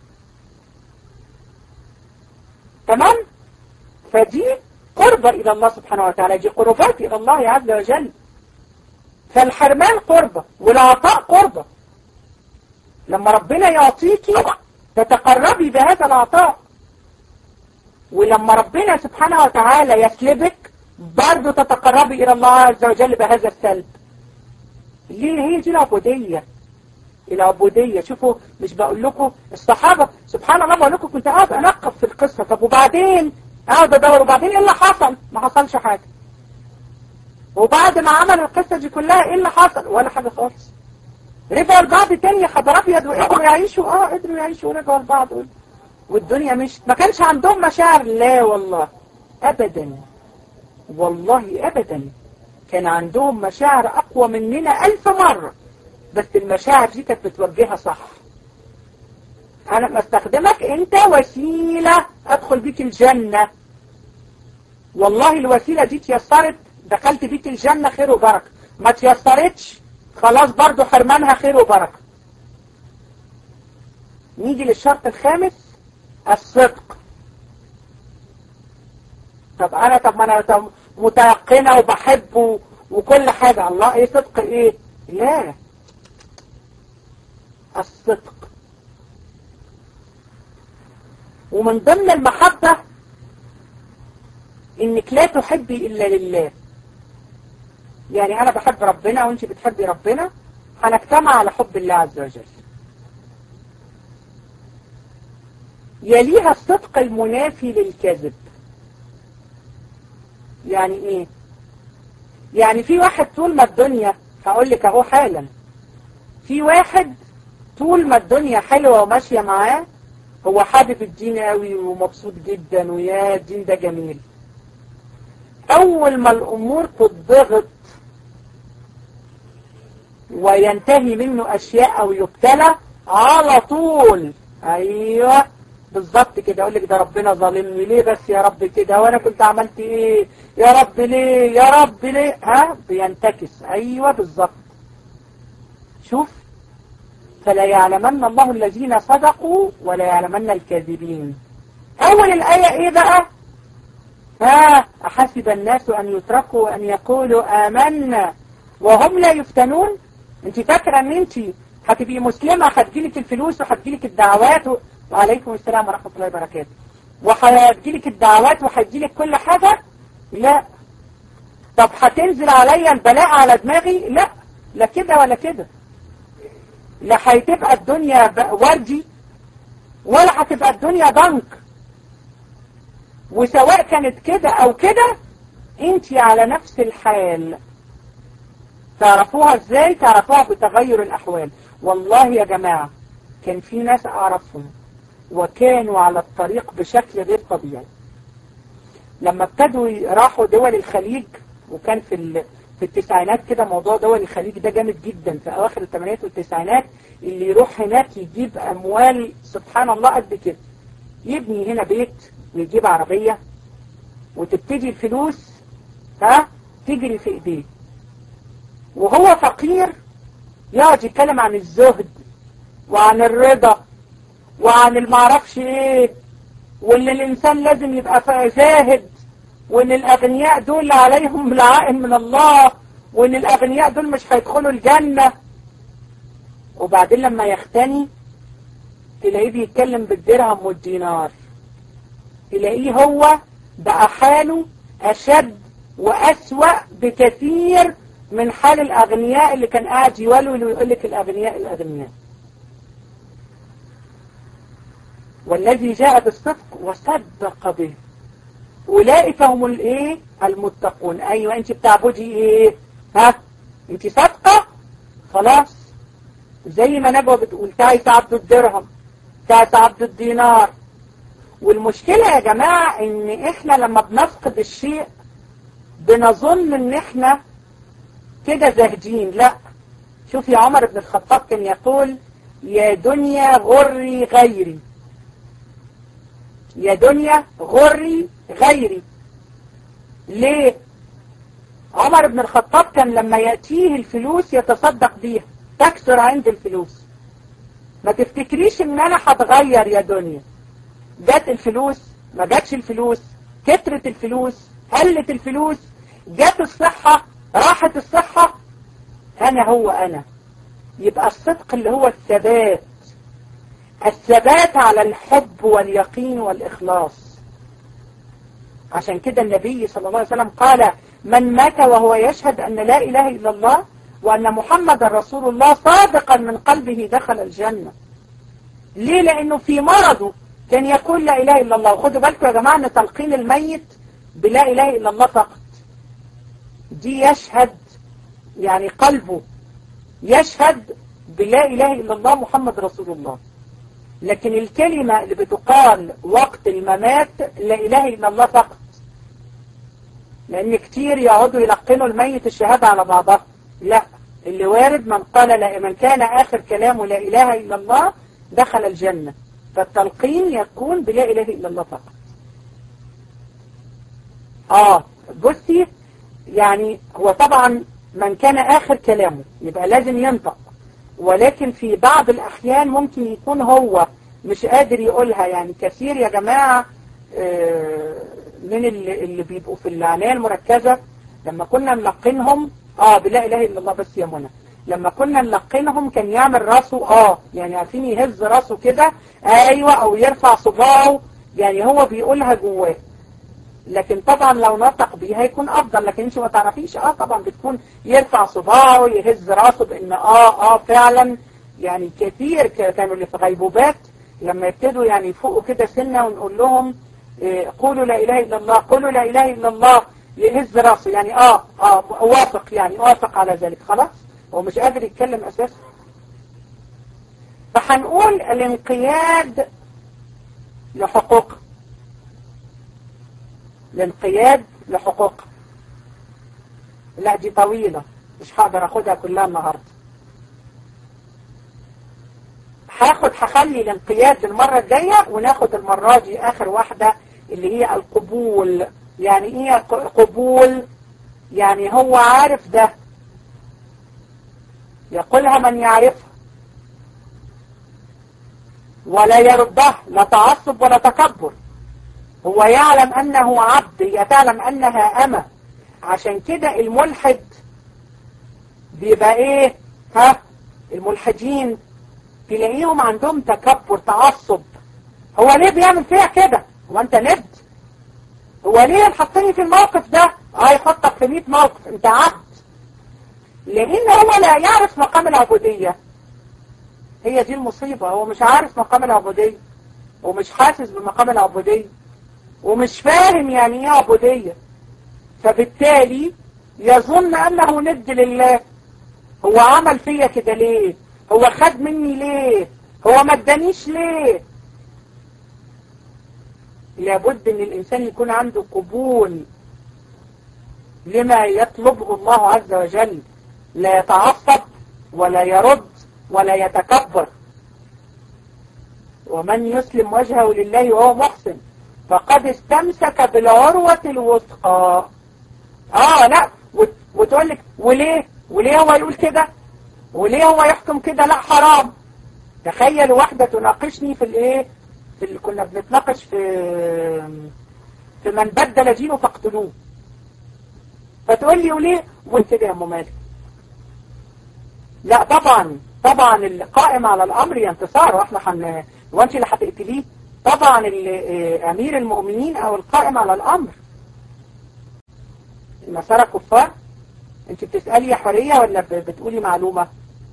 تمام فدي قربة إلى الله سبحانه وتعالى دي قربات إلى الله عز وجل فالحرمان قربة والعطاء قربة لما ربنا يعطيكي تتقربي بهذا العطاء ولما ربنا سبحانه وتعالى يسلبك برضه تتقربي إلى الله عز وجل بهذا السلب ليه هي دي العبودية العبودية شوفوا مش بقول لكم الصحابة سبحان الله بقول لكم كنت قاعد أنقب في القصة طب وبعدين قاعد أدور وبعدين إيه اللي حصل ما حصلش حاجة وبعد ما عمل القصة دي كلها إيه اللي حصل ولا حاجة خالص رجعوا لبعض تاني يا خبر أبيض وقدروا يعيشوا اه قدروا يعيشوا ورجعوا لبعض والدنيا مش ما كانش عندهم مشاعر لا والله أبدا والله أبدا كان عندهم مشاعر أقوى مننا ألف مرة بس المشاعر دي كانت بتوجهها صح أنا بستخدمك أنت وسيلة أدخل بيك الجنة والله الوسيلة دي تيسرت دخلت بيك الجنة خير وبركة ما تيسرتش خلاص برضو حرمانها خير وبركة نيجي للشرط الخامس الصدق طب انا طب ما انا متيقنة وبحبه وكل حاجة الله ايه صدق ايه لا الصدق ومن ضمن المحبة انك لا تحبي الا لله يعني انا بحب ربنا وانت بتحبي ربنا هنجتمع على حب الله عز وجل يليها الصدق المنافي للكذب يعني ايه يعني في واحد طول ما الدنيا هقول لك اهو حالا في واحد طول ما الدنيا حلوة وماشية معاه هو حابب الدين قوي ومبسوط جدا ويا الدين ده جميل اول ما الامور تضغط وينتهي منه اشياء او يبتلى على طول ايوه بالظبط كده اقول لك ده ربنا ظالمني ليه بس يا رب كده وانا كنت عملت ايه يا رب ليه يا رب ليه ها بينتكس ايوه بالظبط شوف فلا يعلمن الله الذين صدقوا ولا يعلمن الكاذبين اول الايه ايه بقى ها احسب الناس ان يتركوا ان يقولوا امنا وهم لا يفتنون انت فاكره ان انت هتبقي مسلمه هتجيلك الفلوس وهتجيلك الدعوات و... وعليكم السلام ورحمه الله وبركاته وهتجيلك الدعوات وهتجيلك كل حاجه لا طب هتنزل عليا البلاء على دماغي لا لا كده ولا كده لا هتبقى الدنيا وردي ولا هتبقى الدنيا ضنك وسواء كانت كده او كده انت على نفس الحال تعرفوها ازاي تعرفوها بتغير الاحوال والله يا جماعة كان في ناس اعرفهم وكانوا على الطريق بشكل غير طبيعي لما ابتدوا راحوا دول الخليج وكان في في التسعينات كده موضوع دول الخليج ده جامد جدا في اواخر الثمانينات والتسعينات اللي يروح هناك يجيب اموال سبحان الله قد كده يبني هنا بيت ويجيب عربية وتبتدي الفلوس ها تجري في ايديه وهو فقير يقعد يتكلم عن الزهد وعن الرضا وعن المعرفش ايه وان الانسان لازم يبقى زاهد وان الاغنياء دول عليهم لعائن من الله وان الاغنياء دول مش هيدخلوا الجنة وبعدين لما يختني تلاقيه بيتكلم بالدرهم والدينار تلاقيه هو بقى حاله اشد واسوأ بكثير من حال الاغنياء اللي كان قاعد يولول ويقول لك الاغنياء الاغنياء والذي جاء بالصدق وصدق به أولئك هم الايه المتقون ايوه انت بتعبدي ايه ها انت صادقه خلاص زي ما نبوة بتقول تعيس عبد الدرهم تعيس عبد الدينار والمشكلة يا جماعة ان احنا لما بنفقد الشيء بنظن ان احنا كده زاهدين لا شوف يا عمر بن الخطاب كان يقول يا دنيا غري غيري يا دنيا غري غيري ليه عمر بن الخطاب كان لما يأتيه الفلوس يتصدق بيها تكسر عند الفلوس ما تفتكريش ان انا هتغير يا دنيا جت الفلوس ما جاتش الفلوس كترت الفلوس قلت الفلوس جت الصحة راحت الصحة انا هو انا يبقى الصدق اللي هو الثبات الثبات على الحب واليقين والإخلاص عشان كده النبي صلى الله عليه وسلم قال من مات وهو يشهد أن لا إله إلا الله وأن محمد رسول الله صادقا من قلبه دخل الجنة ليه لأنه في مرضه كان يقول لا إله إلا الله وخدوا بالكم يا جماعة أن تلقين الميت بلا إله إلا الله فقط دي يشهد يعني قلبه يشهد بلا إله إلا الله محمد رسول الله لكن الكلمة اللي بتقال وقت الممات لا إله إلا الله فقط لأن كتير يقعدوا يلقنوا الميت الشهادة على بعضها لا اللي وارد من قال لا من كان آخر كلامه لا إله إلا الله دخل الجنة فالتلقين يكون بلا إله إلا الله فقط آه بصي يعني هو طبعا من كان آخر كلامه يبقى لازم ينطق ولكن في بعض الأحيان ممكن يكون هو مش قادر يقولها يعني كثير يا جماعة من اللي, اللي بيبقوا في العناية المركزة لما كنا نلقنهم اه بلا إله إلا الله بس يا منى لما كنا نلقنهم كان يعمل راسه اه يعني عارفين يهز راسه كده ايوه او يرفع صباعه يعني هو بيقولها جواه لكن طبعا لو نطق بيها هيكون افضل لكن انت ما تعرفيش اه طبعا بتكون يرفع صباعه يهز راسه بان اه اه فعلا يعني كثير كانوا اللي في غيبوبات لما يبتدوا يعني يفوقوا كده سنة ونقول لهم إيه قولوا لا اله الا الله قولوا لا اله الا الله يهز راسه يعني اه اه وافق يعني وافق على ذلك خلاص هو مش قادر يتكلم اساسا فهنقول الانقياد لحقوق الانقياد لحقوق لا دي طويلة مش هقدر اخدها كلها النهاردة هاخد هخلي الانقياد المرة الجاية وناخد المرة دي اخر واحدة اللي هي القبول يعني ايه قبول يعني هو عارف ده يقولها من يعرفها ولا يردها لا تعصب ولا تكبر هو يعلم أنه عبد هي تعلم أنها أمة عشان كده الملحد بيبقى إيه ها الملحدين تلاقيهم عندهم تكبر تعصب هو ليه بيعمل فيها كده هو أنت ند هو ليه حطني في الموقف ده اه يحطك في 100 موقف انت عبد لان هو لا يعرف مقام العبودية هي دي المصيبة هو مش عارف مقام العبودية ومش حاسس بمقام العبودية ومش فاهم يعني ايه عبودية فبالتالي يظن انه ند لله هو عمل فيا كده ليه هو خد مني ليه هو ما ادانيش ليه لابد ان الانسان يكون عنده قبول لما يطلبه الله عز وجل لا يتعصب ولا يرد ولا يتكبر ومن يسلم وجهه لله وهو محسن فقد استمسك بالعروة الوثقى اه لا وتقول لك وليه وليه هو يقول كده وليه هو يحكم كده لا حرام تخيل واحدة تناقشني في الايه في اللي كنا بنتناقش في في من بدل دينه فاقتلوه فتقول لي وليه وانت يا ام مالك لا طبعا طبعا القائم على الامر ينتصار واحنا حن وانت اللي هتقتليه طبعا امير المؤمنين او القائم على الامر النصارى كفار انت بتسألي يا حرية ولا بتقولي معلومة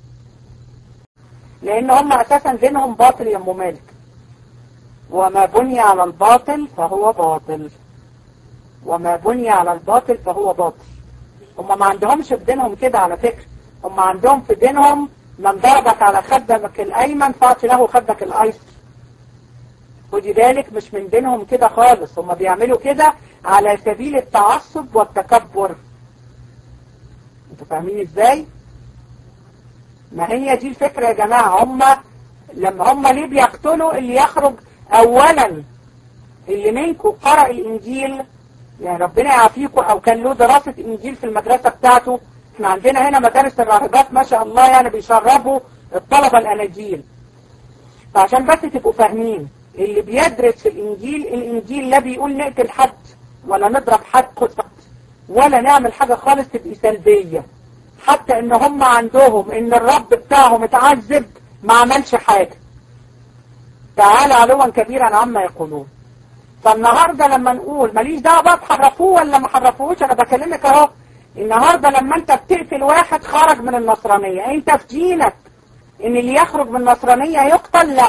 لان هم اساسا دينهم باطل يا ام مالك وما بني على الباطل فهو باطل وما بني على الباطل فهو باطل هم ما عندهمش في دينهم كده على فكرة هم عندهم في دينهم من ضربك على خدك الأيمن فاعطي له خدك الأيسر ودي ذلك مش من دينهم كده خالص هم بيعملوا كده على سبيل التعصب والتكبر انتوا فاهمين ازاي ما هي دي الفكرة يا جماعة هم لما هم ليه بيقتلوا اللي يخرج اولا اللي منكم قرأ الانجيل يعني ربنا يعافيكم او كان له دراسة انجيل في المدرسة بتاعته احنا عندنا هنا مدارس الراهبات ما شاء الله يعني بيشربوا الطلبة الاناجيل فعشان بس تبقوا فاهمين اللي بيدرس في الانجيل الانجيل لا بيقول نقتل حد ولا نضرب حد خد ولا نعمل حاجة خالص تبقى سلبية حتى ان هم عندهم ان الرب بتاعهم اتعذب ما عملش حاجة تعالى علوا كبيرا عما يقولون فالنهاردة لما نقول ماليش دعوة بقى تحرفوه ولا ما حرفوهوش انا بكلمك اهو النهاردة لما انت بتقتل واحد خرج من النصرانية انت في دينك ان اللي يخرج من النصرانية يقتل لا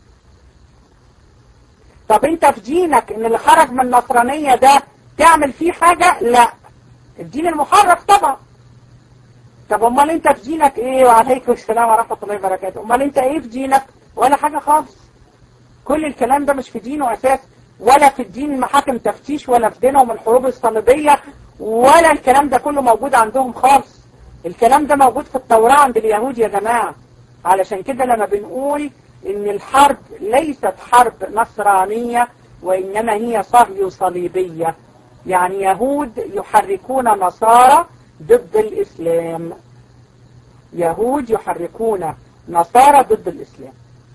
طب انت في دينك ان اللي خرج من النصرانية ده تعمل فيه حاجة لا الدين المحرف طبعا طب امال انت في دينك ايه وعليكم السلام ورحمة الله وبركاته امال انت ايه في دينك ولا حاجة خالص كل الكلام ده مش في دينه اساس ولا في الدين محاكم تفتيش ولا في دينهم الحروب الصليبية ولا الكلام ده كله موجود عندهم خالص الكلام ده موجود في التوراة عند اليهود يا جماعة علشان كده لما بنقول ان الحرب ليست حرب نصرانية وانما هي صهي صليبية يعني يهود يحركون نصارى ضد الاسلام يهود يحركون نصارى ضد الاسلام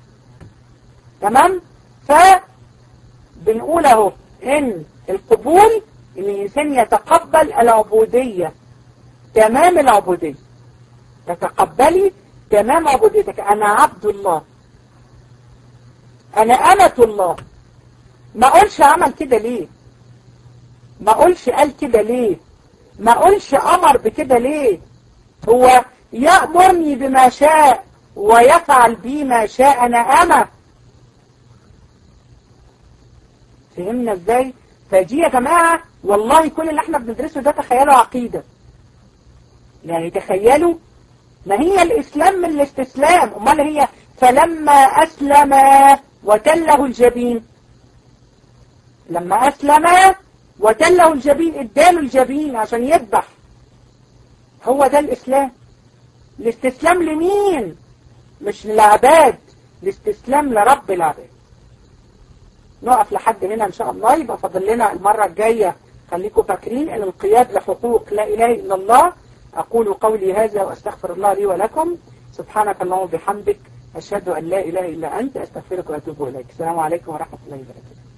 تمام فبنقول اهو ان القبول ان الانسان يتقبل العبودية تمام العبودية تتقبلي تمام عبوديتك انا عبد الله انا امة الله ما اقولش عمل كده ليه ما اقولش قال كده ليه ما اقولش امر بكده ليه هو يأمرني بما شاء ويفعل بي ما شاء انا انا فهمنا ازاي فدي يا جماعة والله كل اللي احنا بندرسه ده تخيلوا عقيدة يعني تخيلوا ما هي الاسلام من الاستسلام امال هي فلما اسلم وتله الجبين لما اسلم وتله الجبين اداله الجبين عشان يذبح هو ده الاسلام الاستسلام لمين مش للعباد الاستسلام لرب العباد نقف لحد هنا ان شاء الله يبقى فاضل لنا المرة الجاية خليكم فاكرين ان القياد لحقوق لا اله الا الله اقول قولي هذا واستغفر الله لي ولكم سبحانك اللهم وبحمدك اشهد ان لا اله الا انت استغفرك واتوب اليك السلام عليكم ورحمة الله وبركاته